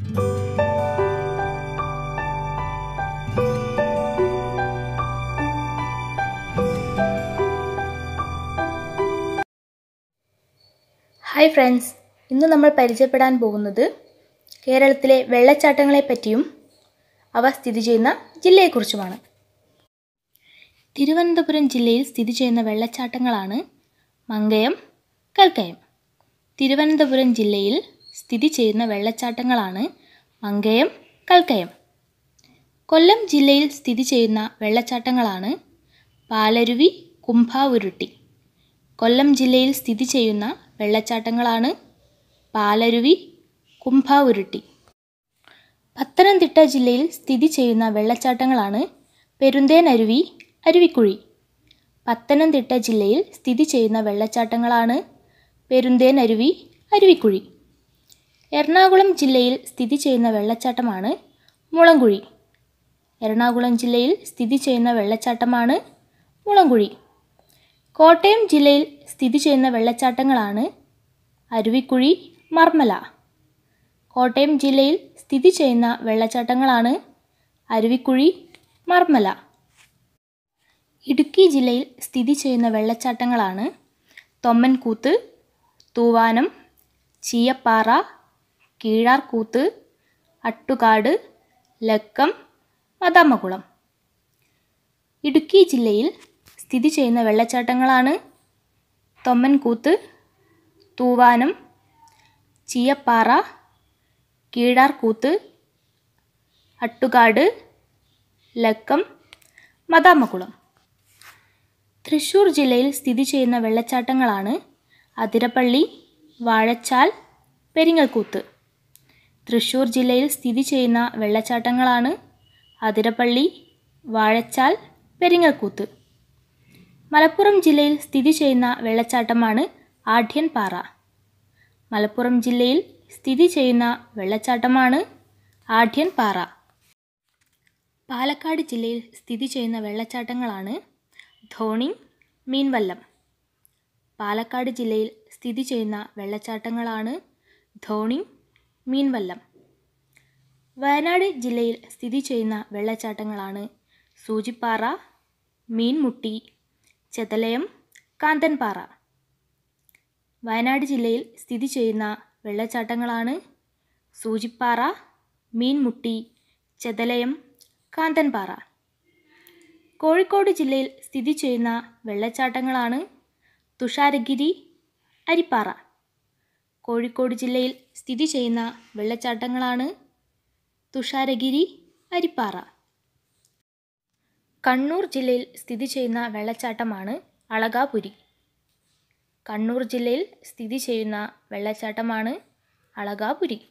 hi friends ഇന്ന് നമ്മൾ പരിചയപ്പെടാൻ പോകുന്നത് കേരളത്തിലെ വെള്ളച്ചാട്ടങ്ങളെ പറ്റിയും അവ സ്ഥിതി ചെയ്യുന്ന ജില്ലയെക്കുറിച്ചുമാണ് തിരുവനന്തപുരം ജില്ലയിൽ സ്ഥിതി ചെയ്യുന്ന വെള്ളച്ചാട്ടങ്ങളാണ് മങ്കയം കൽക്കയം തിരുവനന്തപുരം ജില്ലയിൽ സ്ഥിതി ചെയ്യുന്ന വെള്ളച്ചാട്ടങ്ങളാണ് മങ്കയം കൽക്കയം കൊല്ലം ജില്ലയിൽ സ്ഥിതി ചെയ്യുന്ന വെള്ളച്ചാട്ടങ്ങളാണ് പാലരുവി കുംഭാവുരുട്ടി കൊല്ലം ജില്ലയിൽ സ്ഥിതി ചെയ്യുന്ന വെള്ളച്ചാട്ടങ്ങളാണ് പാലരുവി കുംഭാവുരുട്ടി പത്തനംതിട്ട ജില്ലയിൽ സ്ഥിതി ചെയ്യുന്ന വെള്ളച്ചാട്ടങ്ങളാണ് പെരുന്തേനരുവി അരുവിക്കുഴി പത്തനംതിട്ട ജില്ലയിൽ സ്ഥിതി ചെയ്യുന്ന വെള്ളച്ചാട്ടങ്ങളാണ് പെരുന്തേനരുവി അരുവിക്കുഴി എറണാകുളം ജില്ലയിൽ സ്ഥിതി ചെയ്യുന്ന വെള്ളച്ചാട്ടമാണ് മുളങ്കുഴി എറണാകുളം ജില്ലയിൽ സ്ഥിതി ചെയ്യുന്ന വെള്ളച്ചാട്ടമാണ് മുളങ്കുഴി കോട്ടയം ജില്ലയിൽ സ്ഥിതി ചെയ്യുന്ന വെള്ളച്ചാട്ടങ്ങളാണ് അരുവിക്കുഴി മർമല കോട്ടയം ജില്ലയിൽ സ്ഥിതി ചെയ്യുന്ന വെള്ളച്ചാട്ടങ്ങളാണ് അരുവിക്കുഴി മർമല ഇടുക്കി ജില്ലയിൽ സ്ഥിതി ചെയ്യുന്ന വെള്ളച്ചാട്ടങ്ങളാണ് തൊമ്മൻകൂത്ത് തൂവാനം ചീയപ്പാറ കീഴാർകൂത്ത് അട്ടുകാട് ലക്കം മദാമകുളം ഇടുക്കി ജില്ലയിൽ സ്ഥിതി ചെയ്യുന്ന വെള്ളച്ചാട്ടങ്ങളാണ് തൊമ്മൻകൂത്ത് തൂവാനം ചീയപ്പാറ കീഴാർകൂത്ത് അട്ടുകാട് ലക്കം മദാമകുളം തൃശ്ശൂർ ജില്ലയിൽ സ്ഥിതി ചെയ്യുന്ന വെള്ളച്ചാട്ടങ്ങളാണ് അതിരപ്പള്ളി വാഴച്ചാൽ പെരിങ്ങൽകൂത്ത് തൃശ്ശൂർ ജില്ലയിൽ സ്ഥിതി ചെയ്യുന്ന വെള്ളച്ചാട്ടങ്ങളാണ് അതിരപ്പള്ളി വാഴച്ചാൽ പെരിങ്ങൽകൂത്ത് മലപ്പുറം ജില്ലയിൽ സ്ഥിതി ചെയ്യുന്ന വെള്ളച്ചാട്ടമാണ് ആഢ്യൻ പാറ മലപ്പുറം ജില്ലയിൽ സ്ഥിതി ചെയ്യുന്ന വെള്ളച്ചാട്ടമാണ് ആഢ്യൻ പാറ പാലക്കാട് ജില്ലയിൽ സ്ഥിതി ചെയ്യുന്ന വെള്ളച്ചാട്ടങ്ങളാണ് ധോണി മീൻവല്ലം പാലക്കാട് ജില്ലയിൽ സ്ഥിതി ചെയ്യുന്ന വെള്ളച്ചാട്ടങ്ങളാണ് ധോണി മീൻവല്ലം വയനാട് ജില്ലയിൽ സ്ഥിതി ചെയ്യുന്ന വെള്ളച്ചാട്ടങ്ങളാണ് സൂചിപ്പാറ മീൻമുട്ടി ചെതലയം കാന്തൻപാറ വയനാട് ജില്ലയിൽ സ്ഥിതി ചെയ്യുന്ന വെള്ളച്ചാട്ടങ്ങളാണ് സൂചിപ്പാറ മീൻമുട്ടി ചെതലയം കാന്തൻപാറ കോഴിക്കോട് ജില്ലയിൽ സ്ഥിതി ചെയ്യുന്ന വെള്ളച്ചാട്ടങ്ങളാണ് തുഷാരഗിരി അരിപ്പാറ കോഴിക്കോട് ജില്ലയിൽ സ്ഥിതി ചെയ്യുന്ന വെള്ളച്ചാട്ടങ്ങളാണ് തുഷാരഗിരി അരിപ്പാറ കണ്ണൂർ ജില്ലയിൽ സ്ഥിതി ചെയ്യുന്ന വെള്ളച്ചാട്ടമാണ് അളകാപുരി കണ്ണൂർ ജില്ലയിൽ സ്ഥിതി ചെയ്യുന്ന വെള്ളച്ചാട്ടമാണ് അളകാപുരി